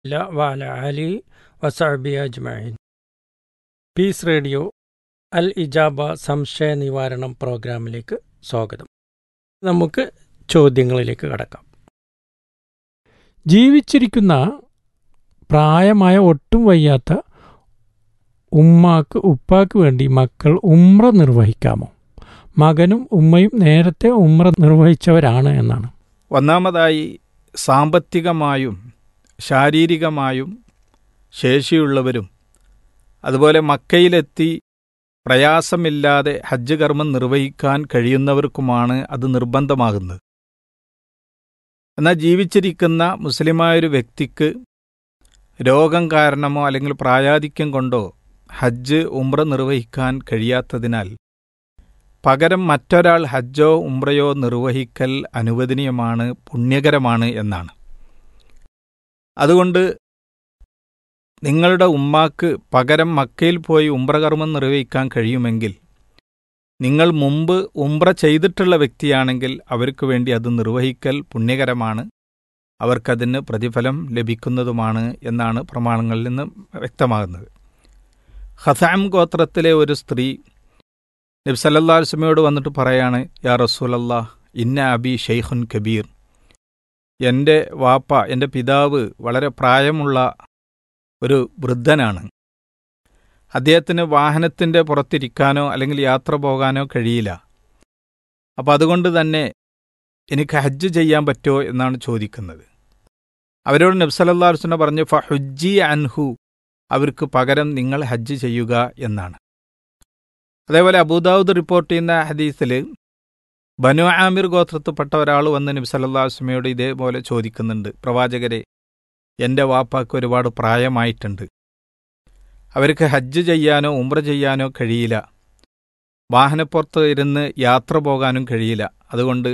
ഇല്ല വാല അലി വസാബി അജ്മൈൻ പീസ് റേഡിയോ അൽ ഇജാബ സംശയ നിവാരണം പ്രോഗ്രാമിലേക്ക് സ്വാഗതം നമുക്ക് ചോദ്യങ്ങളിലേക്ക് കടക്കാം ജീവിച്ചിരിക്കുന്ന പ്രായമായ ഒട്ടും വയ്യാത്ത ഉമ്മാക്ക് ഉപ്പാക്ക് വേണ്ടി മക്കൾ ഉമ്ര നിർവഹിക്കാമോ മകനും ഉമ്മയും നേരത്തെ ഉമ്ര നിർവഹിച്ചവരാണ് എന്നാണ് ഒന്നാമതായി സാമ്പത്തികമായും ശാരീരികമായും ശേഷിയുള്ളവരും അതുപോലെ മക്കയിലെത്തി പ്രയാസമില്ലാതെ ഹജ്ജ് കർമ്മം നിർവഹിക്കാൻ കഴിയുന്നവർക്കുമാണ് അത് നിർബന്ധമാകുന്നത് എന്നാൽ ജീവിച്ചിരിക്കുന്ന മുസ്ലിമായൊരു വ്യക്തിക്ക് രോഗം കാരണമോ അല്ലെങ്കിൽ പ്രായാധിക്യം കൊണ്ടോ ഹജ്ജ് ഉംറ നിർവഹിക്കാൻ കഴിയാത്തതിനാൽ പകരം മറ്റൊരാൾ ഹജ്ജോ ഉംറയോ നിർവഹിക്കൽ അനുവദനീയമാണ് പുണ്യകരമാണ് എന്നാണ് അതുകൊണ്ട് നിങ്ങളുടെ ഉമ്മാക്ക് പകരം മക്കയിൽ പോയി ഉംറകർമ്മം നിർവഹിക്കാൻ കഴിയുമെങ്കിൽ നിങ്ങൾ മുമ്പ് ഉംറ ചെയ്തിട്ടുള്ള വ്യക്തിയാണെങ്കിൽ അവർക്ക് വേണ്ടി അത് നിർവഹിക്കൽ പുണ്യകരമാണ് അവർക്കതിന് പ്രതിഫലം ലഭിക്കുന്നതുമാണ് എന്നാണ് പ്രമാണങ്ങളിൽ നിന്ന് വ്യക്തമാകുന്നത് ഹസാം ഗോത്രത്തിലെ ഒരു സ്ത്രീ നബ്സല്ലാ വസ്ലമയോട് വന്നിട്ട് പറയാണ് യാ റസൂലല്ലാ ഇന്ന അബി ഷെയ്ഖുൻ കബീർ എൻ്റെ വാപ്പ എൻ്റെ പിതാവ് വളരെ പ്രായമുള്ള ഒരു വൃദ്ധനാണ് അദ്ദേഹത്തിന് വാഹനത്തിൻ്റെ പുറത്തിരിക്കാനോ അല്ലെങ്കിൽ യാത്ര പോകാനോ കഴിയില്ല അപ്പോൾ അതുകൊണ്ട് തന്നെ എനിക്ക് ഹജ്ജ് ചെയ്യാൻ പറ്റുമോ എന്നാണ് ചോദിക്കുന്നത് അവരോട് നബ്സലല്ലാ വസ്ലം പറഞ്ഞു ഫഹുജി അൻഹു അവർക്ക് പകരം നിങ്ങൾ ഹജ്ജ് ചെയ്യുക എന്നാണ് അതേപോലെ അബൂദാവൂദ് റിപ്പോർട്ട് ചെയ്യുന്ന ഹദീസിൽ ബനു ആമിർ ഗോത്രത്തിൽപ്പെട്ട ഒരാൾ വന്ന് നബി സല്ലാ വസ്ലമയോട് ഇതേപോലെ ചോദിക്കുന്നുണ്ട് പ്രവാചകരെ എൻ്റെ വാപ്പാക്ക് ഒരുപാട് പ്രായമായിട്ടുണ്ട് അവർക്ക് ഹജ്ജ് ചെയ്യാനോ ഉംറ ചെയ്യാനോ കഴിയില്ല വാഹനപ്പുറത്ത് ഇരുന്ന് യാത്ര പോകാനും കഴിയില്ല അതുകൊണ്ട്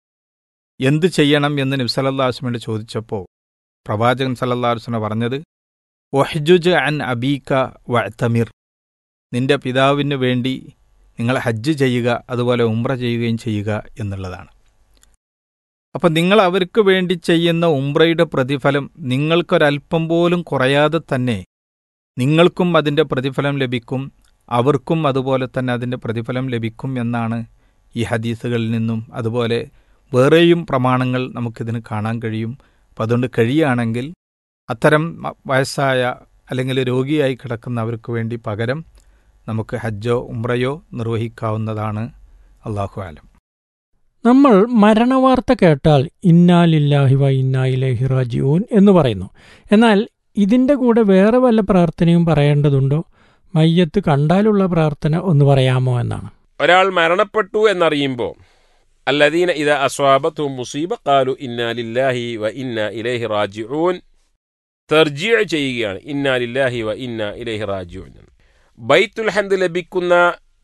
എന്ത് ചെയ്യണം എന്ന് നബി സല്ലാ വസ്ലമയോട് ചോദിച്ചപ്പോൾ പ്രവാചകൻ സല്ലാ വസ്ലമ പറഞ്ഞത് ഒഹ്ജുജ് അൻ അബീക്ക വഅത്തമിർ നിന്റെ പിതാവിന് വേണ്ടി നിങ്ങൾ ഹജ്ജ് ചെയ്യുക അതുപോലെ ഉംറ ചെയ്യുകയും ചെയ്യുക എന്നുള്ളതാണ് അപ്പം നിങ്ങൾ അവർക്ക് വേണ്ടി ചെയ്യുന്ന ഉംറയുടെ പ്രതിഫലം നിങ്ങൾക്കൊരല്പം പോലും കുറയാതെ തന്നെ നിങ്ങൾക്കും അതിൻ്റെ പ്രതിഫലം ലഭിക്കും അവർക്കും അതുപോലെ തന്നെ അതിൻ്റെ പ്രതിഫലം ലഭിക്കും എന്നാണ് ഈ ഹദീസുകളിൽ നിന്നും അതുപോലെ വേറെയും പ്രമാണങ്ങൾ നമുക്കിതിന് കാണാൻ കഴിയും അപ്പം അതുകൊണ്ട് കഴിയുകയാണെങ്കിൽ അത്തരം വയസ്സായ അല്ലെങ്കിൽ രോഗിയായി കിടക്കുന്നവർക്ക് വേണ്ടി പകരം നമുക്ക് ഹജ്ജോ ഉംറയോ നിർവഹിക്കാവുന്നതാണ് അള്ളാഹു ആലം നമ്മൾ മരണവാർത്ത കേട്ടാൽ ഇന്നാലില്ലാഹി വ ഇന്നായിലേഹി റാജിഊൻ എന്ന് പറയുന്നു എന്നാൽ ഇതിൻ്റെ കൂടെ വേറെ വല്ല പ്രാർത്ഥനയും പറയേണ്ടതുണ്ടോ മയ്യത്ത് കണ്ടാലുള്ള പ്രാർത്ഥന ഒന്ന് പറയാമോ എന്നാണ് ഒരാൾ മരണപ്പെട്ടു എന്നറിയുമ്പോൾ അല്ലദീന ഇത അസ്വാബത്തു മുസീബ കാലു ഇന്നാലില്ലാഹി വ ഇന്ന ഇലേഹി റാജിഊൻ തെർജിയ ചെയ്യുകയാണ് ഇന്നാലില്ലാഹി വ ഇന്ന ഇലേഹി റാജിഊൻ ബൈത്തുൽ ഹന്ത് ലഭിക്കുന്ന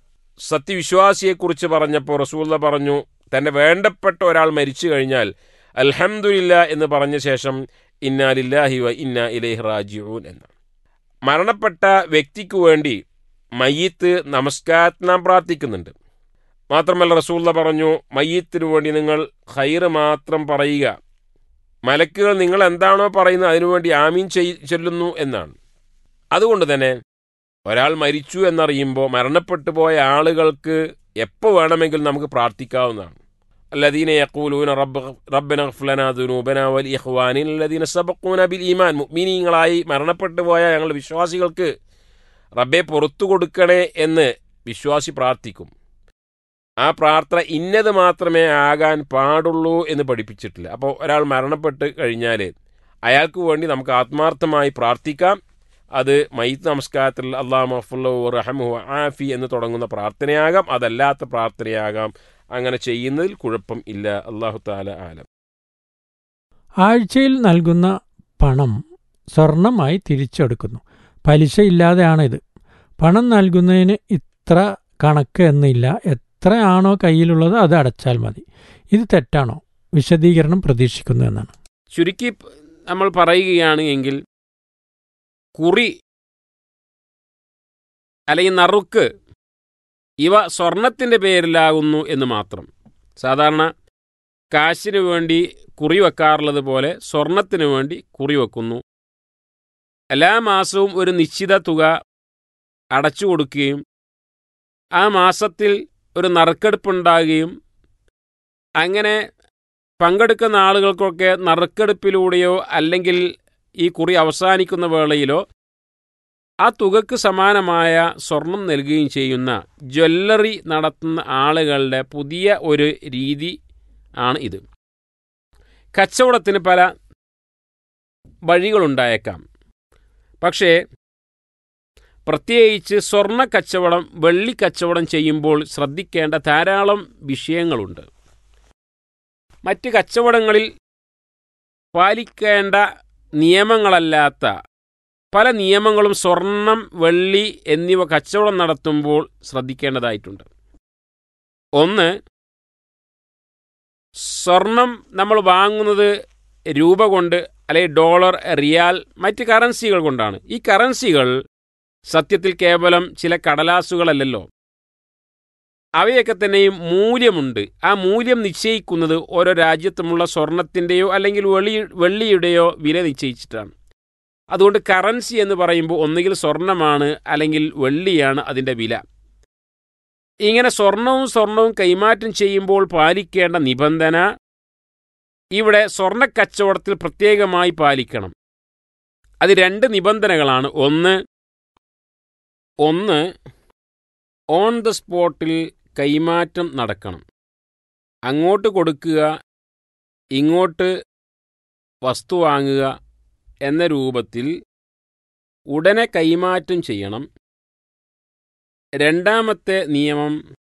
സത്യവിശ്വാസിയെക്കുറിച്ച് പറഞ്ഞപ്പോൾ റസൂല്ല പറഞ്ഞു തന്റെ വേണ്ടപ്പെട്ട ഒരാൾ മരിച്ചു കഴിഞ്ഞാൽ അൽഹംദുലില്ല എന്ന് പറഞ്ഞ ശേഷം ഇന്നാലില്ലാഹി വ ഇന്ന ഇലേഹി റാജിഊൻ എന്നാണ് മരണപ്പെട്ട വ്യക്തിക്ക് വേണ്ടി മയ്യത്ത് നമസ്കാരത്തിന് നാം പ്രാർത്ഥിക്കുന്നുണ്ട് മാത്രമല്ല റസൂല്ല പറഞ്ഞു മയ്യത്തിനു വേണ്ടി നിങ്ങൾ ഹൈറ് മാത്രം പറയുക മലക്കുകൾ നിങ്ങൾ എന്താണോ പറയുന്നത് അതിനുവേണ്ടി ആമീൻ ചൊല്ലുന്നു എന്നാണ് അതുകൊണ്ട് തന്നെ ഒരാൾ മരിച്ചു എന്നറിയുമ്പോൾ മരണപ്പെട്ടു പോയ ആളുകൾക്ക് എപ്പോൾ വേണമെങ്കിലും നമുക്ക് പ്രാർത്ഥിക്കാവുന്നതാണ് الذين يقولون رب ربنا اغفر لنا ذنوبنا ولإخواننا الذين سبقونا بالإيمان മുഅ്മിനീങ്ങളായി മരണപ്പെട്ടു പോയ ഞങ്ങൾ വിശ്വാസികൾക്ക് റബ്ബെ പുറത്തു കൊടുക്കണേ എന്ന് വിശ്വാസി പ്രാർത്ഥിക്കും ആ പ്രാർത്ഥന ഇന്നത് മാത്രമേ ആകാൻ പാടുള്ളൂ എന്ന് പഠിപ്പിച്ചിട്ടില്ല അപ്പോൾ ഒരാൾ മരണപ്പെട്ട് കഴിഞ്ഞാൽ അയാൾക്ക് വേണ്ടി നമുക്ക് ആത്മാർത്ഥമായി പ്രാർത്ഥിക്കാം അത് മയ്യത്ത് നമസ്കാരത്തിൽ അള്ളാഹ് മഫുല്ലു റഹമു ആഫി എന്ന് തുടങ്ങുന്ന പ്രാർത്ഥനയാകാം അതല്ലാത്ത പ്രാർത്ഥനയാകാം അങ്ങനെ ചെയ്യുന്നതിൽ കുഴപ്പം ഇല്ല അള്ളാഹു താല ആലം ആഴ്ചയിൽ നൽകുന്ന പണം സ്വർണമായി തിരിച്ചെടുക്കുന്നു പലിശ ഇല്ലാതെയാണ് ഇത് പണം നൽകുന്നതിന് ഇത്ര കണക്ക് എന്നില്ല എത്രയാണോ കയ്യിലുള്ളത് അത് അടച്ചാൽ മതി ഇത് തെറ്റാണോ വിശദീകരണം പ്രതീക്ഷിക്കുന്നു എന്നാണ് ചുരുക്കി നമ്മൾ പറയുകയാണ് എങ്കിൽ കുറി അല്ലെങ്കിൽ നറുക്ക് ഇവ സ്വർണത്തിൻ്റെ പേരിലാകുന്നു എന്ന് മാത്രം സാധാരണ കാശിന് വേണ്ടി കുറി വെക്കാറുള്ളത് പോലെ സ്വർണത്തിന് വേണ്ടി കുറി വെക്കുന്നു എല്ലാ മാസവും ഒരു നിശ്ചിത തുക അടച്ചു കൊടുക്കുകയും ആ മാസത്തിൽ ഒരു നറുക്കെടുപ്പുണ്ടാകുകയും അങ്ങനെ പങ്കെടുക്കുന്ന ആളുകൾക്കൊക്കെ നറുക്കെടുപ്പിലൂടെയോ അല്ലെങ്കിൽ ഈ കുറി അവസാനിക്കുന്ന വേളയിലോ ആ തുകക്ക് സമാനമായ സ്വർണം നൽകുകയും ചെയ്യുന്ന ജ്വല്ലറി നടത്തുന്ന ആളുകളുടെ പുതിയ ഒരു രീതി ആണ് ഇത് കച്ചവടത്തിന് പല വഴികളുണ്ടായേക്കാം പക്ഷേ പ്രത്യേകിച്ച് സ്വർണ്ണ കച്ചവടം വെള്ളി കച്ചവടം ചെയ്യുമ്പോൾ ശ്രദ്ധിക്കേണ്ട ധാരാളം വിഷയങ്ങളുണ്ട് മറ്റ് കച്ചവടങ്ങളിൽ പാലിക്കേണ്ട നിയമങ്ങളല്ലാത്ത പല നിയമങ്ങളും സ്വർണം വെള്ളി എന്നിവ കച്ചവടം നടത്തുമ്പോൾ ശ്രദ്ധിക്കേണ്ടതായിട്ടുണ്ട് ഒന്ന് സ്വർണം നമ്മൾ വാങ്ങുന്നത് രൂപ കൊണ്ട് അല്ലെങ്കിൽ ഡോളർ റിയാൽ മറ്റ് കറൻസികൾ കൊണ്ടാണ് ഈ കറൻസികൾ സത്യത്തിൽ കേവലം ചില കടലാസുകളല്ലല്ലോ അവയൊക്കെ തന്നെയും മൂല്യമുണ്ട് ആ മൂല്യം നിശ്ചയിക്കുന്നത് ഓരോ രാജ്യത്തുമുള്ള സ്വർണത്തിൻ്റെയോ അല്ലെങ്കിൽ വെള്ളി വെള്ളിയുടെയോ വില നിശ്ചയിച്ചിട്ടാണ് അതുകൊണ്ട് കറൻസി എന്ന് പറയുമ്പോൾ ഒന്നുകിൽ സ്വർണമാണ് അല്ലെങ്കിൽ വെള്ളിയാണ് അതിൻ്റെ വില ഇങ്ങനെ സ്വർണവും സ്വർണവും കൈമാറ്റം ചെയ്യുമ്പോൾ പാലിക്കേണ്ട നിബന്ധന ഇവിടെ സ്വർണ്ണ കച്ചവടത്തിൽ പ്രത്യേകമായി പാലിക്കണം അത് രണ്ട് നിബന്ധനകളാണ് ഒന്ന് ഒന്ന് ഓൺ ദ സ്പോട്ടിൽ കൈമാറ്റം നടക്കണം അങ്ങോട്ട് കൊടുക്കുക ഇങ്ങോട്ട് വസ്തു വാങ്ങുക എന്ന രൂപത്തിൽ ഉടനെ കൈമാറ്റം ചെയ്യണം രണ്ടാമത്തെ നിയമം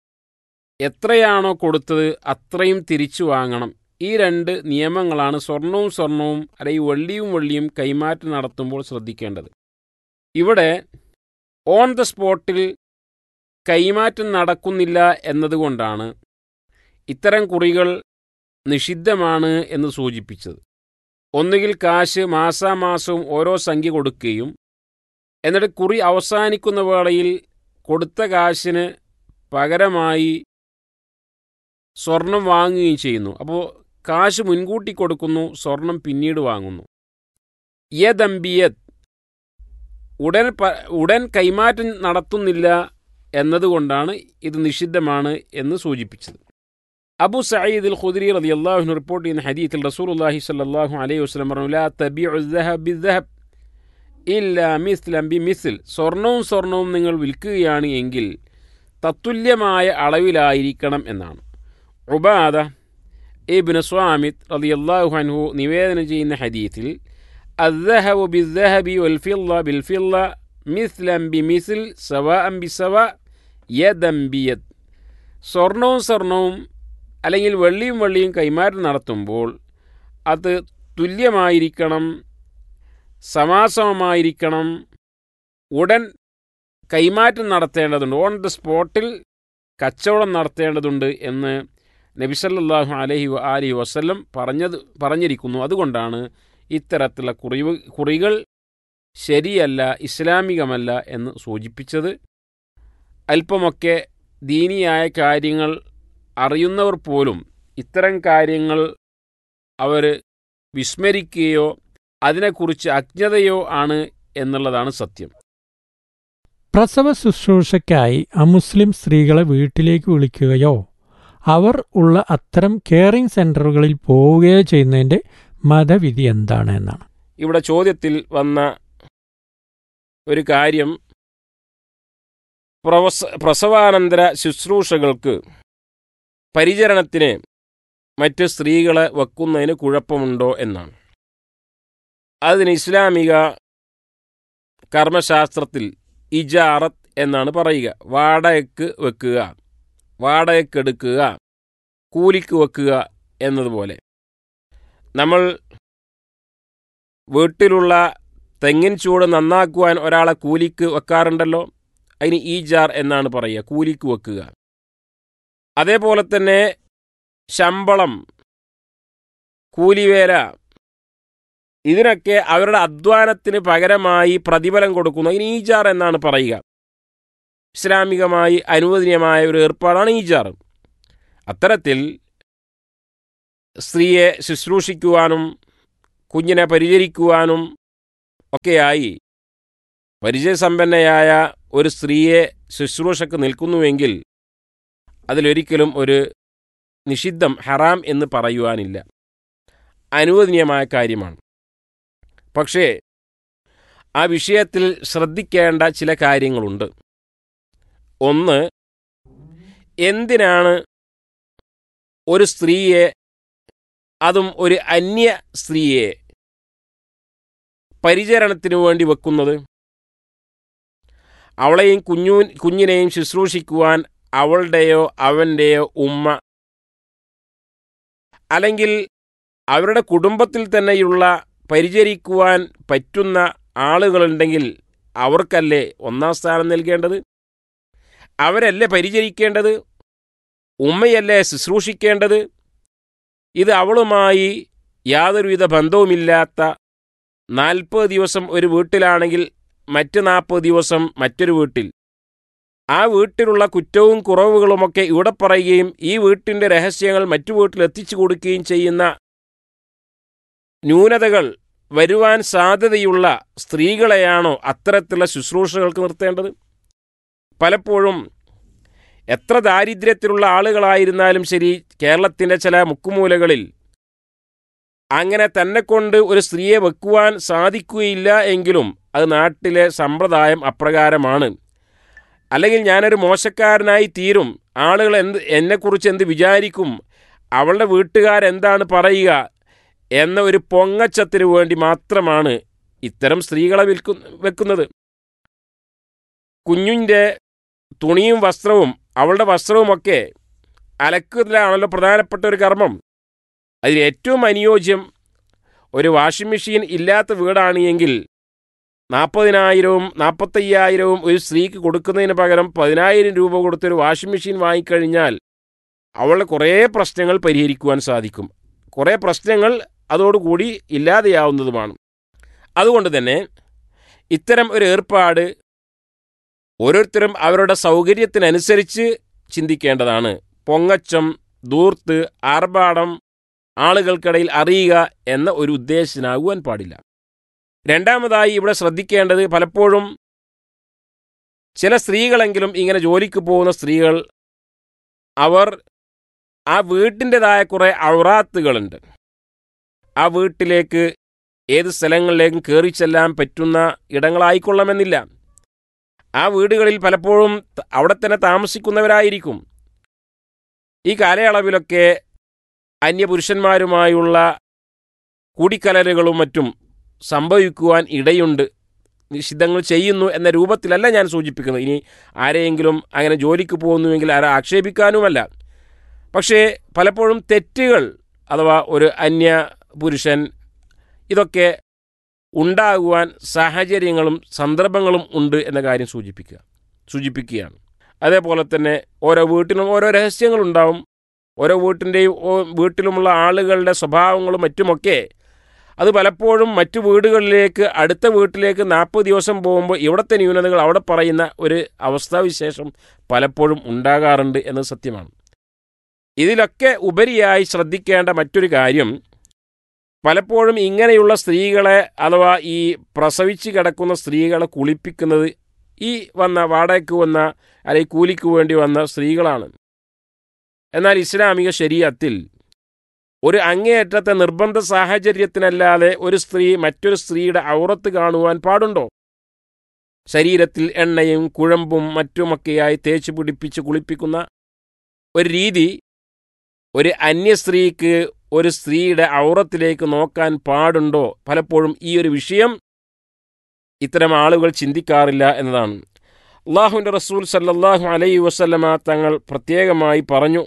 എത്രയാണോ കൊടുത്തത് അത്രയും തിരിച്ചു വാങ്ങണം ഈ രണ്ട് നിയമങ്ങളാണ് സ്വർണവും സ്വർണവും അല്ലെങ്കിൽ വെള്ളിയും വെള്ളിയും കൈമാറ്റം നടത്തുമ്പോൾ ശ്രദ്ധിക്കേണ്ടത് ഇവിടെ ഓൺ ദ സ്പോട്ടിൽ കൈമാറ്റം നടക്കുന്നില്ല എന്നതുകൊണ്ടാണ് ഇത്തരം കുറികൾ നിഷിദ്ധമാണ് എന്ന് സൂചിപ്പിച്ചത് ഒന്നുകിൽ കാശ് മാസാമാസവും ഓരോ സംഖ്യ കൊടുക്കുകയും എന്നിട്ട് കുറി അവസാനിക്കുന്ന വേളയിൽ കൊടുത്ത കാശിന് പകരമായി സ്വർണം വാങ്ങുകയും ചെയ്യുന്നു അപ്പോൾ കാശ് മുൻകൂട്ടി കൊടുക്കുന്നു സ്വർണം പിന്നീട് വാങ്ങുന്നു യദംബിയത് ഉടൻ ഉടൻ കൈമാറ്റം നടത്തുന്നില്ല എന്നതുകൊണ്ടാണ് ഇത് നിഷിദ്ധമാണ് എന്ന് സൂചിപ്പിച്ചത് അബു സയ്യിദ് അൽ ഖുദ്രി റതി അള്ളാഹുന് റിപ്പോർട്ട് ചെയ്യുന്ന ഹദീത്തിൽ റസൂലുള്ളാഹി സ്വല്ലല്ലാഹു അലൈഹി വസല്ലം പറഞ്ഞു ലാ തബിഉ الذهب بالذهب ഇല്ല മിസ്ലം ബി മിസിൽ സ്വർണവും സ്വർണവും നിങ്ങൾ വിൽക്കുകയാണ് എങ്കിൽ തത്തുല്യമായ അളവിലായിരിക്കണം എന്നാണ് ഉബാദ ഇബ്നു സ്വാമിത് റളിയല്ലാഹു അൻഹു നിവേദനം ചെയ്യുന്ന ഹദീത്തിൽ الذهب بالذهب والفضة بالفضة مثلا بمثل سواء بسواء يدا بيد സ്വർണവും സ്വർണവും അല്ലെങ്കിൽ വെള്ളിയും വെള്ളിയും കൈമാറ്റം നടത്തുമ്പോൾ അത് തുല്യമായിരിക്കണം സമാസമമായിരിക്കണം ഉടൻ കൈമാറ്റം നടത്തേണ്ടതുണ്ട് ഓൺ ദ സ്പോട്ടിൽ കച്ചവടം നടത്തേണ്ടതുണ്ട് എന്ന് നബിസല്ലാഹു അലഹി അലി വസ്ല്ലം പറഞ്ഞത് പറഞ്ഞിരിക്കുന്നു അതുകൊണ്ടാണ് ഇത്തരത്തിലുള്ള കുറിവ് കുറികൾ ശരിയല്ല ഇസ്ലാമികമല്ല എന്ന് സൂചിപ്പിച്ചത് അല്പമൊക്കെ ദീനിയായ കാര്യങ്ങൾ അറിയുന്നവർ പോലും ഇത്തരം കാര്യങ്ങൾ അവർ വിസ്മരിക്കുകയോ അതിനെക്കുറിച്ച് അജ്ഞതയോ ആണ് എന്നുള്ളതാണ് സത്യം പ്രസവ ശുശ്രൂഷയ്ക്കായി അമുസ്ലിം സ്ത്രീകളെ വീട്ടിലേക്ക് വിളിക്കുകയോ അവർ ഉള്ള അത്തരം കെയറിംഗ് സെന്ററുകളിൽ പോവുകയോ ചെയ്യുന്നതിന്റെ മതവിധി എന്താണ് എന്നാണ് ഇവിടെ ചോദ്യത്തിൽ വന്ന ഒരു കാര്യം പ്രവസ പ്രസവാനന്തര ശുശ്രൂഷകൾക്ക് പരിചരണത്തിന് മറ്റ് സ്ത്രീകളെ വെക്കുന്നതിന് കുഴപ്പമുണ്ടോ എന്നാണ് അതിന് ഇസ്ലാമിക കർമ്മശാസ്ത്രത്തിൽ ഇജാറത്ത് എന്നാണ് പറയുക വാടകയ്ക്ക് വെക്കുക വാടകയ്ക്കെടുക്കുക കൂലിക്ക് വെക്കുക എന്നതുപോലെ നമ്മൾ വീട്ടിലുള്ള തെങ്ങിൻ ചൂട് നന്നാക്കുവാൻ ഒരാളെ കൂലിക്ക് വെക്കാറുണ്ടല്ലോ അതിന് ഈജാർ എന്നാണ് പറയുക കൂലിക്ക് വെക്കുക അതേപോലെ തന്നെ ശമ്പളം കൂലിവേല ഇതിനൊക്കെ അവരുടെ അധ്വാനത്തിന് പകരമായി പ്രതിഫലം കൊടുക്കുന്നു അതിന് ഈജാർ എന്നാണ് പറയുക ഇസ്ലാമികമായി അനുവദനീയമായ ഒരു ഏർപ്പാടാണ് ഈജാർ അത്തരത്തിൽ സ്ത്രീയെ ശുശ്രൂഷിക്കുവാനും കുഞ്ഞിനെ പരിചരിക്കുവാനും ഒക്കെയായി പരിചയസമ്പന്നയായ ഒരു സ്ത്രീയെ ശുശ്രൂഷക്ക് നിൽക്കുന്നുവെങ്കിൽ അതിലൊരിക്കലും ഒരു നിഷിദ്ധം ഹറാം എന്ന് പറയുവാനില്ല അനുവദനീയമായ കാര്യമാണ് പക്ഷേ ആ വിഷയത്തിൽ ശ്രദ്ധിക്കേണ്ട ചില കാര്യങ്ങളുണ്ട് ഒന്ന് എന്തിനാണ് ഒരു സ്ത്രീയെ അതും ഒരു അന്യ സ്ത്രീയെ പരിചരണത്തിനു വേണ്ടി വെക്കുന്നത് അവളെയും കുഞ്ഞു കുഞ്ഞിനെയും ശുശ്രൂഷിക്കുവാൻ അവളുടെയോ അവൻ്റെയോ ഉമ്മ അല്ലെങ്കിൽ അവരുടെ കുടുംബത്തിൽ തന്നെയുള്ള പരിചരിക്കുവാൻ പറ്റുന്ന ആളുകളുണ്ടെങ്കിൽ അവർക്കല്ലേ ഒന്നാം സ്ഥാനം നൽകേണ്ടത് അവരല്ലേ പരിചരിക്കേണ്ടത് ഉമ്മയല്ലേ ശുശ്രൂഷിക്കേണ്ടത് ഇത് അവളുമായി യാതൊരുവിധ ബന്ധവുമില്ലാത്ത നാൽപ്പത് ദിവസം ഒരു വീട്ടിലാണെങ്കിൽ മറ്റ് നാൽപ്പത് ദിവസം മറ്റൊരു വീട്ടിൽ ആ വീട്ടിലുള്ള കുറ്റവും കുറവുകളുമൊക്കെ ഇവിടെ പറയുകയും ഈ വീട്ടിൻ്റെ രഹസ്യങ്ങൾ മറ്റു വീട്ടിൽ എത്തിച്ചു കൊടുക്കുകയും ചെയ്യുന്ന ന്യൂനതകൾ വരുവാൻ സാധ്യതയുള്ള സ്ത്രീകളെയാണോ അത്തരത്തിലുള്ള ശുശ്രൂഷകൾക്ക് നിർത്തേണ്ടത് പലപ്പോഴും എത്ര ദാരിദ്ര്യത്തിലുള്ള ആളുകളായിരുന്നാലും ശരി കേരളത്തിൻ്റെ ചില മുക്കുമൂലകളിൽ അങ്ങനെ തന്നെ കൊണ്ട് ഒരു സ്ത്രീയെ വെക്കുവാൻ സാധിക്കുകയില്ല എങ്കിലും അത് നാട്ടിലെ സമ്പ്രദായം അപ്രകാരമാണ് അല്ലെങ്കിൽ ഞാനൊരു മോശക്കാരനായി തീരും ആളുകൾ എന്ത് എന്നെക്കുറിച്ച് എന്ത് വിചാരിക്കും അവളുടെ വീട്ടുകാരെന്താണ് പറയുക എന്ന ഒരു പൊങ്ങച്ചത്തിന് വേണ്ടി മാത്രമാണ് ഇത്തരം സ്ത്രീകളെ വിൽക്കു വെക്കുന്നത് കുഞ്ഞിൻ്റെ തുണിയും വസ്ത്രവും അവളുടെ വസ്ത്രവുമൊക്കെ അലക്കുന്നതിലാണല്ലോ പ്രധാനപ്പെട്ട ഒരു കർമ്മം അതിൽ ഏറ്റവും അനുയോജ്യം ഒരു വാഷിംഗ് മെഷീൻ ഇല്ലാത്ത വീടാണ് എങ്കിൽ നാൽപ്പതിനായിരവും നാൽപ്പത്തയ്യായിരവും ഒരു സ്ത്രീക്ക് കൊടുക്കുന്നതിന് പകരം പതിനായിരം രൂപ കൊടുത്തൊരു വാഷിംഗ് മെഷീൻ വാങ്ങിക്കഴിഞ്ഞാൽ അവളുടെ കുറേ പ്രശ്നങ്ങൾ പരിഹരിക്കുവാൻ സാധിക്കും കുറേ പ്രശ്നങ്ങൾ അതോടുകൂടി ഇല്ലാതെയാവുന്നതുമാണ് അതുകൊണ്ട് തന്നെ ഇത്തരം ഒരു ഏർപ്പാട് ഓരോരുത്തരും അവരുടെ സൗകര്യത്തിനനുസരിച്ച് ചിന്തിക്കേണ്ടതാണ് പൊങ്ങച്ചം ദൂർത്ത് ആർഭാടം ആളുകൾക്കിടയിൽ അറിയുക എന്ന ഒരു ഉദ്ദേശത്തിനാകുവാൻ പാടില്ല രണ്ടാമതായി ഇവിടെ ശ്രദ്ധിക്കേണ്ടത് പലപ്പോഴും ചില സ്ത്രീകളെങ്കിലും ഇങ്ങനെ ജോലിക്ക് പോകുന്ന സ്ത്രീകൾ അവർ ആ വീട്ടിൻ്റെതായ കുറേ ഔറാത്തുകളുണ്ട് ആ വീട്ടിലേക്ക് ഏത് സ്ഥലങ്ങളിലേക്കും കയറി ചെല്ലാൻ പറ്റുന്ന ഇടങ്ങളായിക്കൊള്ളണമെന്നില്ല ആ വീടുകളിൽ പലപ്പോഴും ത- അവിടെ തന്നെ താമസിക്കുന്നവരായിരിക്കും ഈ കാലയളവിലൊക്കെ അന്യപുരുഷന്മാരുമായുള്ള കൂടിക്കലരുകളും മറ്റും സംഭവിക്കുവാൻ ഇടയുണ്ട് നിഷിദ്ധങ്ങൾ ചെയ്യുന്നു എന്ന രൂപത്തിലല്ല ഞാൻ സൂചിപ്പിക്കുന്നത് ഇനി ആരെയെങ്കിലും അങ്ങനെ ജോലിക്ക് പോകുന്നുവെങ്കിൽ ആരെ ആക്ഷേപിക്കാനുമല്ല പക്ഷേ പലപ്പോഴും തെറ്റുകൾ അഥവാ ഒരു അന്യ പുരുഷൻ ഇതൊക്കെ ഉണ്ടാകുവാൻ സാഹചര്യങ്ങളും സന്ദർഭങ്ങളും ഉണ്ട് എന്ന കാര്യം സൂചിപ്പിക്കുക സൂചിപ്പിക്കുകയാണ് അതേപോലെ തന്നെ ഓരോ വീട്ടിലും ഓരോ രഹസ്യങ്ങളുണ്ടാവും ഓരോ വീട്ടിൻ്റെയും ഓ- വീട്ടിലുമുള്ള ആളുകളുടെ സ്വഭാവങ്ങളും മറ്റുമൊക്കെ അത് പലപ്പോഴും മറ്റു വീടുകളിലേക്ക് അടുത്ത വീട്ടിലേക്ക് നാൽപ്പത് ദിവസം പോകുമ്പോൾ ഇവിടുത്തെ ന്യൂനതകൾ അവിടെ പറയുന്ന ഒരു അവസ്ഥാവിശേഷം പലപ്പോഴും ഉണ്ടാകാറുണ്ട് എന്നത് സത്യമാണ് ഇതിലൊക്കെ ഉപരിയായി ശ്രദ്ധിക്കേണ്ട മറ്റൊരു കാര്യം പലപ്പോഴും ഇങ്ങനെയുള്ള സ്ത്രീകളെ അഥവാ ഈ പ്രസവിച്ച് കിടക്കുന്ന സ്ത്രീകളെ കുളിപ്പിക്കുന്നത് ഈ വന്ന വാടകയ്ക്ക് വന്ന അല്ലെങ്കിൽ കൂലിക്ക് വേണ്ടി വന്ന സ്ത്രീകളാണ് എന്നാൽ ഇസ്ലാമിക ശരീരത്തിൽ ഒരു അങ്ങേയറ്റത്തെ നിർബന്ധ സാഹചര്യത്തിനല്ലാതെ ഒരു സ്ത്രീ മറ്റൊരു സ്ത്രീയുടെ ഔറത്ത് കാണുവാൻ പാടുണ്ടോ ശരീരത്തിൽ എണ്ണയും കുഴമ്പും മറ്റുമൊക്കെയായി തേച്ച് പിടിപ്പിച്ച് കുളിപ്പിക്കുന്ന ഒരു രീതി ഒരു അന്യ സ്ത്രീക്ക് ഒരു സ്ത്രീയുടെ ഔറത്തിലേക്ക് നോക്കാൻ പാടുണ്ടോ പലപ്പോഴും ഈ ഒരു വിഷയം ഇത്തരം ആളുകൾ ചിന്തിക്കാറില്ല എന്നതാണ് അള്ളാഹുവിൻ്റെ റസൂൽ സല്ലല്ലാഹു അലൈഹി വസല്ലമ തങ്ങൾ പ്രത്യേകമായി പറഞ്ഞു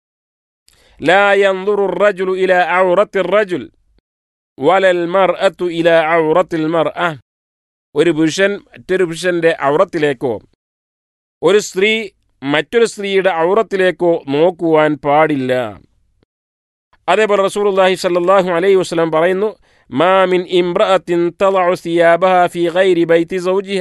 ലാ യൻദുറു الرجل إلى عورة الرجل ولا المرأة إلى عورة المرأة ഒരു പുരുഷൻ മറ്റൊരു പുരുഷന്റെ ഔറത്തിലേക്കോ ഒരു സ്ത്രീ മറ്റൊരു സ്ത്രീയുടെ ഔറത്തിലേക്കോ നോക്കുവാൻ പാടില്ല അതേപോലെ റസൂലുള്ളാഹി സ്വല്ലല്ലാഹു അലൈഹി വസല്ലം പറയുന്നു മാ മിൻ ഇംറഅത്തിൻ തളഉ സിയാബഹ ഫീ ഗൈരി ബൈതി സൗജിഹ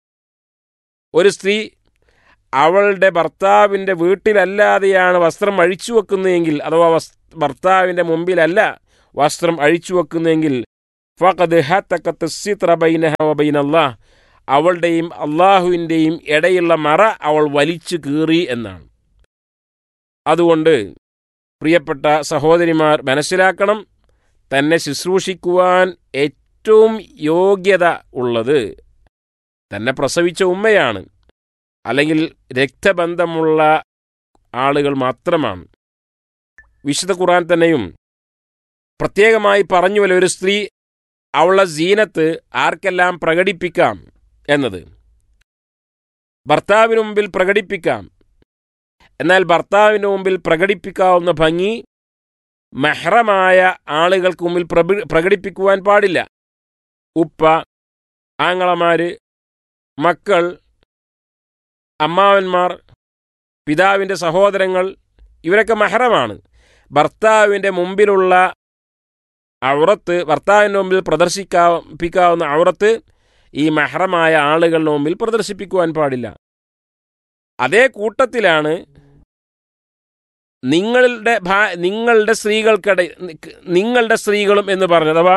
ഒരു സ്ത്രീ അവളുടെ ഭർത്താവിൻ്റെ വീട്ടിലല്ലാതെയാണ് വസ്ത്രം അഴിച്ചു വെക്കുന്നതെങ്കിൽ അഥവാ വസ് ഭർത്താവിൻ്റെ മുമ്പിലല്ല വസ്ത്രം അഴിച്ചു വെക്കുന്നതെങ്കിൽ ഫഖദ് ഹത്തക്കത്ത് സിത്ര ബൈനഹ വബൈന അല്ലാഹ് അവളുടെയും അള്ളാഹുവിൻ്റെയും ഇടയുള്ള മറ അവൾ വലിച്ചു കീറി എന്നാണ് അതുകൊണ്ട് പ്രിയപ്പെട്ട സഹോദരിമാർ മനസ്സിലാക്കണം തന്നെ ശുശ്രൂഷിക്കുവാൻ ഏറ്റവും യോഗ്യത ഉള്ളത് തന്നെ പ്രസവിച്ച ഉമ്മയാണ് അല്ലെങ്കിൽ രക്തബന്ധമുള്ള ആളുകൾ മാത്രമാണ് വിശുദ്ധ ഖുർആൻ തന്നെയും പ്രത്യേകമായി പറഞ്ഞുവല്ല ഒരു സ്ത്രീ അവളുടെ ജീനത്ത് ആർക്കെല്ലാം പ്രകടിപ്പിക്കാം എന്നത് ഭർത്താവിന് മുമ്പിൽ പ്രകടിപ്പിക്കാം എന്നാൽ ഭർത്താവിന് മുമ്പിൽ പ്രകടിപ്പിക്കാവുന്ന ഭംഗി മെഹ്റമായ ആളുകൾക്ക് മുമ്പിൽ പ്രബി- പ്രകടിപ്പിക്കുവാൻ പാടില്ല ഉപ്പ ആങ്ങളമാര് മക്കൾ അമ്മാവന്മാർ പിതാവിൻ്റെ സഹോദരങ്ങൾ ഇവരൊക്കെ മെഹ്റമാണ് ഭർത്താവിൻ്റെ മുമ്പിലുള്ള ഔറത്ത് ഭർത്താവിൻ്റെ മുമ്പിൽ പ്രദർശിക്കാപ്പിക്കാവുന്ന ഔറത്ത് ഈ മെഹ്റമായ ആളുകളുടെ മുമ്പിൽ പ്രദർശിപ്പിക്കുവാൻ പാടില്ല അതേ കൂട്ടത്തിലാണ് നിങ്ങളുടെ ഭാ- നിങ്ങളുടെ സ്ത്രീകൾക്കിട നിങ്ങളുടെ സ്ത്രീകളും എന്ന് പറഞ്ഞത് അഥവാ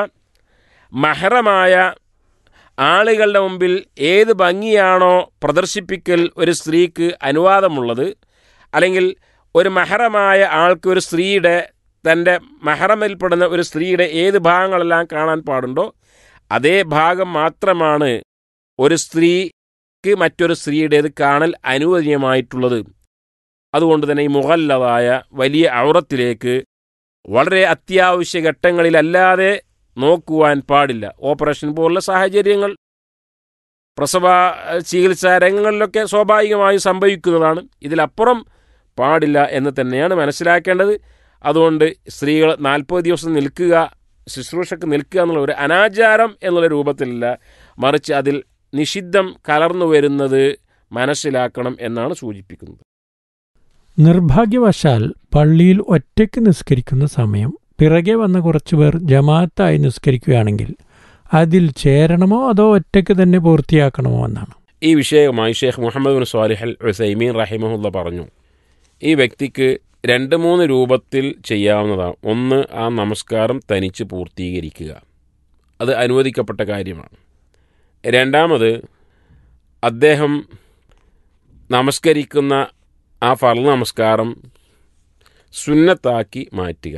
മഹറമായ ആളുകളുടെ മുമ്പിൽ ഏത് ഭംഗിയാണോ പ്രദർശിപ്പിക്കൽ ഒരു സ്ത്രീക്ക് അനുവാദമുള്ളത് അല്ലെങ്കിൽ ഒരു മഹറമായ ആൾക്ക് ഒരു സ്ത്രീയുടെ തൻ്റെ മഹറമിൽപ്പെടുന്ന ഒരു സ്ത്രീയുടെ ഏത് ഭാഗങ്ങളെല്ലാം കാണാൻ പാടുണ്ടോ അതേ ഭാഗം മാത്രമാണ് ഒരു സ്ത്രീക്ക് മറ്റൊരു സ്ത്രീയുടേത് കാണൽ അനുവദനീയമായിട്ടുള്ളത് അതുകൊണ്ട് തന്നെ ഈ മുഹല്ലതായ വലിയ ഔറത്തിലേക്ക് വളരെ അത്യാവശ്യ ഘട്ടങ്ങളിലല്ലാതെ നോക്കുവാൻ പാടില്ല ഓപ്പറേഷൻ പോലുള്ള സാഹചര്യങ്ങൾ പ്രസവ ഏഹ്, ചികിത്സാ രംഗങ്ങളിലൊക്കെ സ്വാഭാവികമായി സംഭവിക്കുന്നതാണ് ഇതിലപ്പുറം പാടില്ല എന്ന് തന്നെയാണ് മനസ്സിലാക്കേണ്ടത് അതുകൊണ്ട് സ്ത്രീകൾ നാൽപ്പത് ദിവസം നിൽക്കുക ശുശ്രൂഷക്ക് നിൽക്കുക എന്നുള്ള ഒരു അനാചാരം എന്നുള്ള രൂപത്തിലല്ല മറിച്ച് അതിൽ നിഷിദ്ധം കലർന്നു വരുന്നത് മനസ്സിലാക്കണം എന്നാണ് സൂചിപ്പിക്കുന്നത് നിർഭാഗ്യവശാൽ പള്ളിയിൽ ഒറ്റയ്ക്ക് നിസ്കരിക്കുന്ന സമയം പിറകെ വന്ന കുറച്ചുപേർ ജമാഅത്തായി നിസ്കരിക്കുകയാണെങ്കിൽ അതിൽ ചേരണമോ അതോ ഒറ്റയ്ക്ക് തന്നെ പൂർത്തിയാക്കണമോ എന്നാണ് ഈ വിഷയവുമായി Sheikh Muhammad bin Salih al Uthaymeen റഹിമഹുല്ല പറഞ്ഞു ഈ വ്യക്തിക്ക് രണ്ട് മൂന്ന് രൂപത്തിൽ ചെയ്യാവുന്നതാണ് ഒന്ന് ആ നമസ്കാരം തനിച്ച് പൂർത്തീകരിക്കുക അത് അനുവദിക്കപ്പെട്ട കാര്യമാണ് രണ്ടാമത് അദ്ദേഹം നമസ്കരിക്കുന്ന ആ ഫർള് നമസ്കാരം സുന്നത്താക്കി മാറ്റുക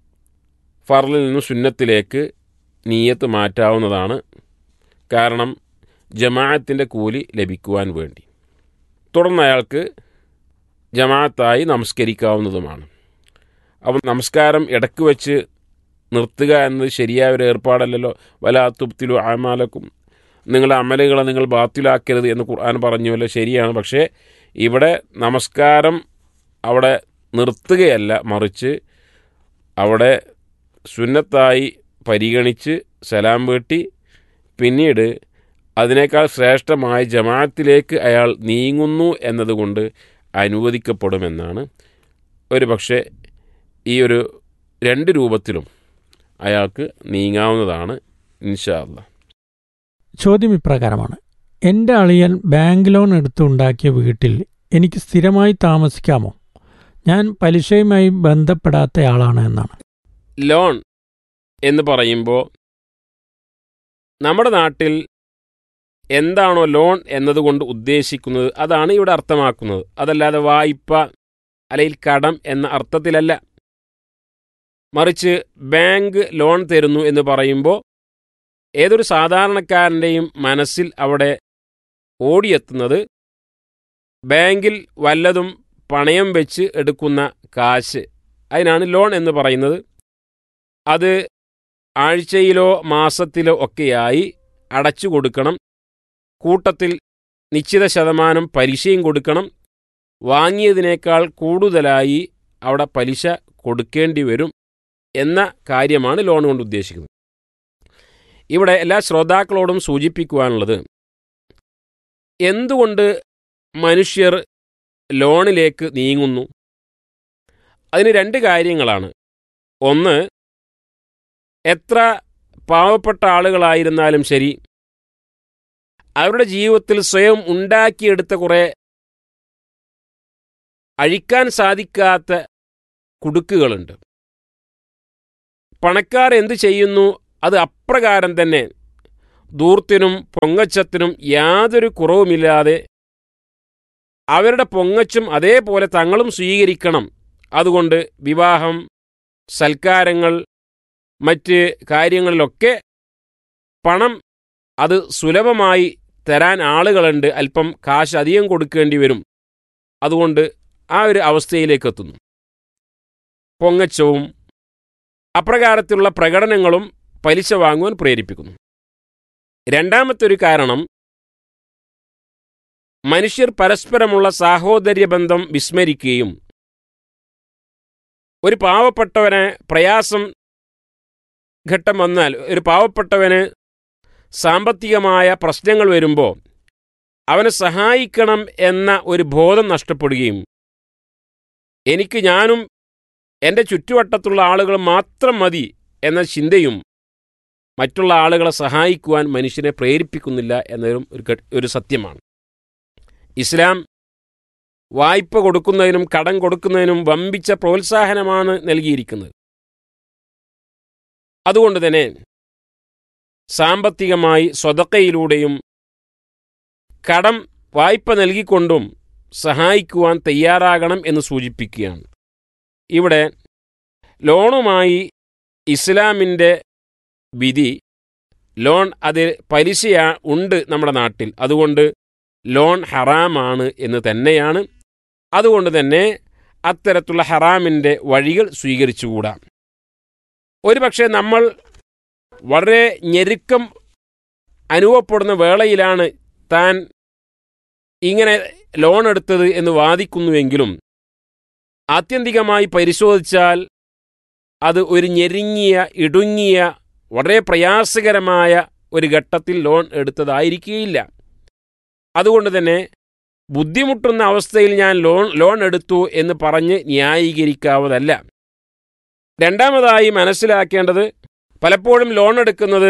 ഫർളിൽ നിന്ന് സുന്നത്തിലേക്ക് നീയത്ത് മാറ്റാവുന്നതാണ് കാരണം ജമാഅത്തിൻ്റെ കൂലി ലഭിക്കുവാൻ വേണ്ടി തുടർന്ന് അയാൾക്ക് ജമാഅത്തായി നമസ്കരിക്കാവുന്നതുമാണ് അപ്പം നമസ്കാരം ഇടയ്ക്ക് വെച്ച് നിർത്തുക എന്നത് ശരിയായ ഒരു ഏർപ്പാടല്ലല്ലോ വല തുപ്തിലു ആമാലക്കും നിങ്ങളുടെ അമലുകളെ നിങ്ങൾ ബാത്തിലാക്കരുത് എന്ന് ഖുർആൻ പറഞ്ഞുവല്ലോ ശരിയാണ് പക്ഷേ ഇവിടെ നമസ്കാരം അവിടെ നിർത്തുകയല്ല മറിച്ച് അവിടെ സുന്നത്തായി പരിഗണിച്ച് സലാം വീട്ടി പിന്നീട് അതിനേക്കാൾ ശ്രേഷ്ഠമായ ജമാഅത്തിലേക്ക് അയാൾ നീങ്ങുന്നു എന്നതുകൊണ്ട് അനുവദിക്കപ്പെടുമെന്നാണ് ഒരു പക്ഷേ ഈ ഒരു രണ്ട് രൂപത്തിലും അയാൾക്ക് നീങ്ങാവുന്നതാണ് ഇൻഷാ അല്ലാ ചോദ്യം ഇപ്രകാരമാണ് എൻ്റെ അളിയൻ ബാങ്ക് ലോൺ എടുത്തുണ്ടാക്കിയ വീട്ടിൽ എനിക്ക് സ്ഥിരമായി താമസിക്കാമോ ഞാൻ പലിശയുമായി ബന്ധപ്പെടാത്തയാളാണ് എന്നാണ് ലോൺ എന്ന് പറയുമ്പോൾ നമ്മുടെ നാട്ടിൽ എന്താണോ ലോൺ എന്നതുകൊണ്ട് ഉദ്ദേശിക്കുന്നത് അതാണ് ഇവിടെ അർത്ഥമാക്കുന്നത് അതല്ലാതെ വായ്പ അല്ലെങ്കിൽ കടം എന്ന അർത്ഥത്തിലല്ല മറിച്ച് ബാങ്ക് ലോൺ തരുന്നു എന്ന് പറയുമ്പോൾ ഏതൊരു സാധാരണക്കാരൻ്റെയും മനസ്സിൽ അവിടെ ഓടിയെത്തുന്നത് ബാങ്കിൽ വല്ലതും പണയം വെച്ച് എടുക്കുന്ന കാശ് അതിനാണ് ലോൺ എന്ന് പറയുന്നത് അത് ആഴ്ചയിലോ മാസത്തിലോ ഒക്കെയായി അടച്ചു കൊടുക്കണം കൂട്ടത്തിൽ നിശ്ചിത ശതമാനം പലിശയും കൊടുക്കണം വാങ്ങിയതിനേക്കാൾ കൂടുതലായി അവിടെ പലിശ കൊടുക്കേണ്ടി വരും എന്ന കാര്യമാണ് ലോൺ കൊണ്ട് ഉദ്ദേശിക്കുന്നത് ഇവിടെ എല്ലാ ശ്രോതാക്കളോടും സൂചിപ്പിക്കുവാനുള്ളത് എന്തുകൊണ്ട് മനുഷ്യർ ലോണിലേക്ക് നീങ്ങുന്നു അതിന് രണ്ട് കാര്യങ്ങളാണ് ഒന്ന് എത്ര പാവപ്പെട്ട ആളുകളായിരുന്നാലും ശരി അവരുടെ ജീവിതത്തിൽ സ്വയം ഉണ്ടാക്കിയെടുത്ത കുറേ അഴിക്കാൻ സാധിക്കാത്ത കുടുക്കുകളുണ്ട് പണക്കാർ എന്ത് ചെയ്യുന്നു അത് അപ്രകാരം തന്നെ ദൂർത്തിനും പൊങ്ങച്ചത്തിനും യാതൊരു കുറവുമില്ലാതെ അവരുടെ പൊങ്ങച്ചും അതേപോലെ തങ്ങളും സ്വീകരിക്കണം അതുകൊണ്ട് വിവാഹം സൽക്കാരങ്ങൾ മറ്റ് കാര്യങ്ങളിലൊക്കെ പണം അത് സുലഭമായി തരാൻ ആളുകളുണ്ട് അല്പം കാശ് അധികം കൊടുക്കേണ്ടി വരും അതുകൊണ്ട് ആ ഒരു അവസ്ഥയിലേക്ക് എത്തുന്നു പൊങ്ങച്ചവും അപ്രകാരത്തിലുള്ള പ്രകടനങ്ങളും പലിശ വാങ്ങുവാൻ പ്രേരിപ്പിക്കുന്നു രണ്ടാമത്തെ ഒരു കാരണം മനുഷ്യർ പരസ്പരമുള്ള സാഹോദര്യ ബന്ധം വിസ്മരിക്കുകയും ഒരു പാവപ്പെട്ടവനെ പ്രയാസം ഘട്ടം വന്നാൽ ഒരു പാവപ്പെട്ടവന് സാമ്പത്തികമായ പ്രശ്നങ്ങൾ വരുമ്പോൾ അവനെ സഹായിക്കണം എന്ന ഒരു ബോധം നഷ്ടപ്പെടുകയും എനിക്ക് ഞാനും എൻ്റെ ചുറ്റുവട്ടത്തുള്ള ആളുകൾ മാത്രം മതി എന്ന ചിന്തയും മറ്റുള്ള ആളുകളെ സഹായിക്കുവാൻ മനുഷ്യനെ പ്രേരിപ്പിക്കുന്നില്ല എന്നതും ഒരു ഘ- ഒരു സത്യമാണ് ഇസ്ലാം വായ്പ കൊടുക്കുന്നതിനും കടം കൊടുക്കുന്നതിനും വമ്പിച്ച പ്രോത്സാഹനമാണ് നൽകിയിരിക്കുന്നത് അതുകൊണ്ട് തന്നെ സാമ്പത്തികമായി സ്വതക്കയിലൂടെയും കടം വായ്പ നൽകിക്കൊണ്ടും സഹായിക്കുവാൻ തയ്യാറാകണം എന്ന് സൂചിപ്പിക്കുകയാണ് ഇവിടെ ലോണുമായി ഇസ്ലാമിൻ്റെ വിധി ലോൺ അതിൽ പലിശ ഉണ്ട് നമ്മുടെ നാട്ടിൽ അതുകൊണ്ട് ലോൺ ഹറാമാണ് എന്ന് തന്നെയാണ് അതുകൊണ്ട് തന്നെ അത്തരത്തിലുള്ള ഹറാമിൻ്റെ വഴികൾ സ്വീകരിച്ചുകൂടാ ഒരുപക്ഷെ നമ്മൾ വളരെ ഞെരുക്കം അനുഭവപ്പെടുന്ന വേളയിലാണ് താൻ ഇങ്ങനെ ലോൺ എടുത്തത് എന്ന് വാദിക്കുന്നുവെങ്കിലും ആത്യന്തികമായി പരിശോധിച്ചാൽ അത് ഒരു ഞെരുങ്ങിയ ഇടുങ്ങിയ വളരെ പ്രയാസകരമായ ഒരു ഘട്ടത്തിൽ ലോൺ എടുത്തതായിരിക്കുകയില്ല അതുകൊണ്ട് തന്നെ ബുദ്ധിമുട്ടുന്ന അവസ്ഥയിൽ ഞാൻ ലോൺ ലോൺ എടുത്തു എന്ന് പറഞ്ഞ് ന്യായീകരിക്കാവതല്ല രണ്ടാമതായി മനസ്സിലാക്കേണ്ടത് പലപ്പോഴും ലോൺ എടുക്കുന്നത്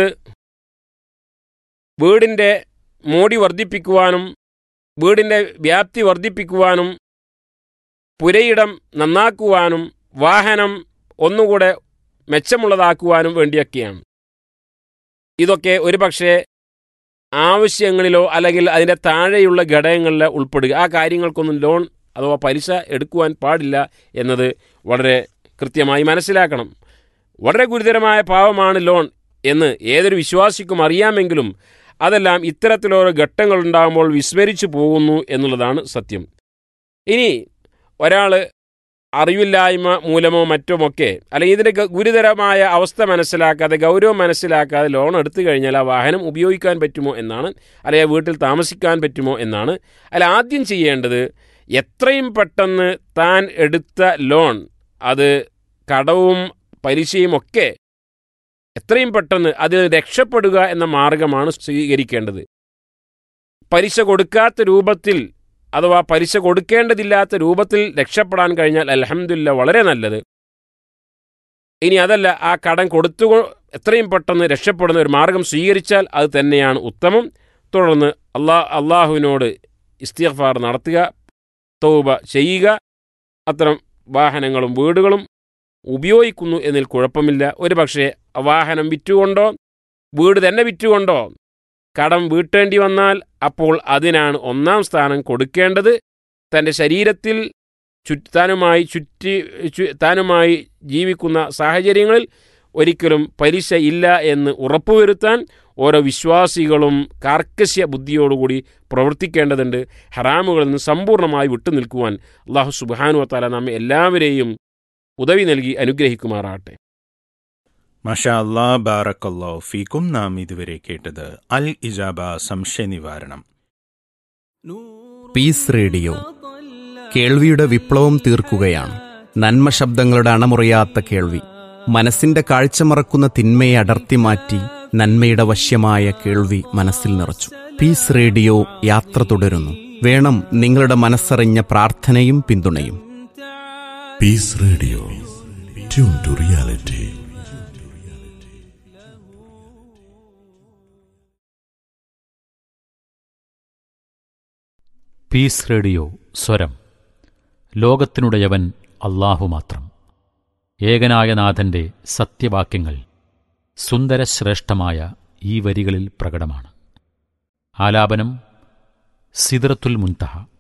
വീടിൻ്റെ മോടി വർദ്ധിപ്പിക്കുവാനും വീടിൻ്റെ വ്യാപ്തി വർദ്ധിപ്പിക്കുവാനും പുരയിടം നന്നാക്കുവാനും വാഹനം ഒന്നുകൂടെ മെച്ചമുള്ളതാക്കുവാനും വേണ്ടിയൊക്കെയാണ് ഇതൊക്കെ ഒരുപക്ഷെ ആവശ്യങ്ങളിലോ അല്ലെങ്കിൽ അതിൻ്റെ താഴെയുള്ള ഘടകങ്ങളിലോ ഉൾപ്പെടുക ആ കാര്യങ്ങൾക്കൊന്നും ലോൺ അഥവാ പലിശ എടുക്കുവാൻ പാടില്ല എന്നത് വളരെ കൃത്യമായി മനസ്സിലാക്കണം വളരെ ഗുരുതരമായ പാവമാണ് ലോൺ എന്ന് ഏതൊരു വിശ്വാസിക്കും അറിയാമെങ്കിലും അതെല്ലാം ഇത്തരത്തിലോരോ ഘട്ടങ്ങളുണ്ടാകുമ്പോൾ വിസ്മരിച്ചു പോകുന്നു എന്നുള്ളതാണ് സത്യം ഇനി ഒരാൾ അറിവില്ലായ്മ മൂലമോ മറ്റുമൊക്കെ അല്ലെങ്കിൽ ഇതിൻ്റെ ഗ- ഗുരുതരമായ അവസ്ഥ മനസ്സിലാക്കാതെ ഗൗരവം മനസ്സിലാക്കാതെ ലോൺ എടുത്തു കഴിഞ്ഞാൽ ആ വാഹനം ഉപയോഗിക്കാൻ പറ്റുമോ എന്നാണ് അല്ലെങ്കിൽ വീട്ടിൽ താമസിക്കാൻ പറ്റുമോ എന്നാണ് അതിൽ ആദ്യം ചെയ്യേണ്ടത് എത്രയും പെട്ടെന്ന് താൻ എടുത്ത ലോൺ അത് കടവും പലിശയും ഒക്കെ എത്രയും പെട്ടെന്ന് അതിൽ രക്ഷപ്പെടുക എന്ന മാർഗമാണ് സ്വീകരിക്കേണ്ടത് പലിശ കൊടുക്കാത്ത രൂപത്തിൽ അഥവാ പലിശ കൊടുക്കേണ്ടതില്ലാത്ത രൂപത്തിൽ രക്ഷപ്പെടാൻ കഴിഞ്ഞാൽ അലഹമില്ല വളരെ നല്ലത് ഇനി അതല്ല ആ കടം കൊടുത്തു എത്രയും പെട്ടെന്ന് രക്ഷപ്പെടുന്ന ഒരു മാർഗം സ്വീകരിച്ചാൽ അത് തന്നെയാണ് ഉത്തമം തുടർന്ന് അള്ളാ അള്ളാഹുവിനോട് ഇസ്തിഗ്ഫാർ നടത്തുക തൗബ ചെയ്യുക അത്തരം വാഹനങ്ങളും വീടുകളും ഉപയോഗിക്കുന്നു എന്നതിൽ കുഴപ്പമില്ല ഒരു പക്ഷേ വാഹനം വിറ്റുകൊണ്ടോ വീട് തന്നെ വിറ്റുകൊണ്ടോ കടം വീട്ടേണ്ടി വന്നാൽ അപ്പോൾ അതിനാണ് ഒന്നാം സ്ഥാനം കൊടുക്കേണ്ടത് തൻ്റെ ശരീരത്തിൽ ചുറ്റ് താനുമായി ചുറ്റി ചു- താനുമായി ജീവിക്കുന്ന സാഹചര്യങ്ങളിൽ ഒരിക്കലും പലിശ ഇല്ല എന്ന് ഉറപ്പുവരുത്താൻ ഓരോ വിശ്വാസികളും കാർക്കശ്യ ബുദ്ധിയോടുകൂടി പ്രവർത്തിക്കേണ്ടതുണ്ട് ഹറാമുകളിൽ നിന്ന് സമ്പൂർണ്ണമായി വിട്ടുനിൽക്കുവാൻ അള്ളാഹു സുബാനു വത്താല നമ്മെ എല്ലാവരെയും ഉദവി നൽകി അനുഗ്രഹിക്കുമാറാട്ടെ മഷാ അല്ലാ ബാറക്കല്ലോ ഫീക്കും നാം ഇതുവരെ കേട്ടത് അൽ ഇജാബ സംശയ നിവാരണം പീസ് റേഡിയോ കേൾവിയുടെ വിപ്ലവം തീർക്കുകയാണ് നന്മ ശബ്ദങ്ങളുടെ അണമുറിയാത്ത കേൾവി മനസ്സിന്റെ കാഴ്ച മറക്കുന്ന തിന്മയെ അടർത്തി മാറ്റി നന്മയുടെ വശ്യമായ കേൾവി മനസ്സിൽ നിറച്ചു പീസ് റേഡിയോ യാത്ര തുടരുന്നു വേണം നിങ്ങളുടെ മനസ്സറിഞ്ഞ പ്രാർത്ഥനയും പിന്തുണയും Peace Radio. Tune to reality. Peace radio സ്വരം ലോകത്തിനുടയവൻ അല്ലാഹു മാത്രം ഏകനായ നാഥന്റെ സത്യവാക്യങ്ങൾ സുന്ദരശ്രേഷ്ഠമായ ഈ വരികളിൽ പ്രകടമാണ് ആലാപനം സിദ്രത്തുൽ മുൻതഹ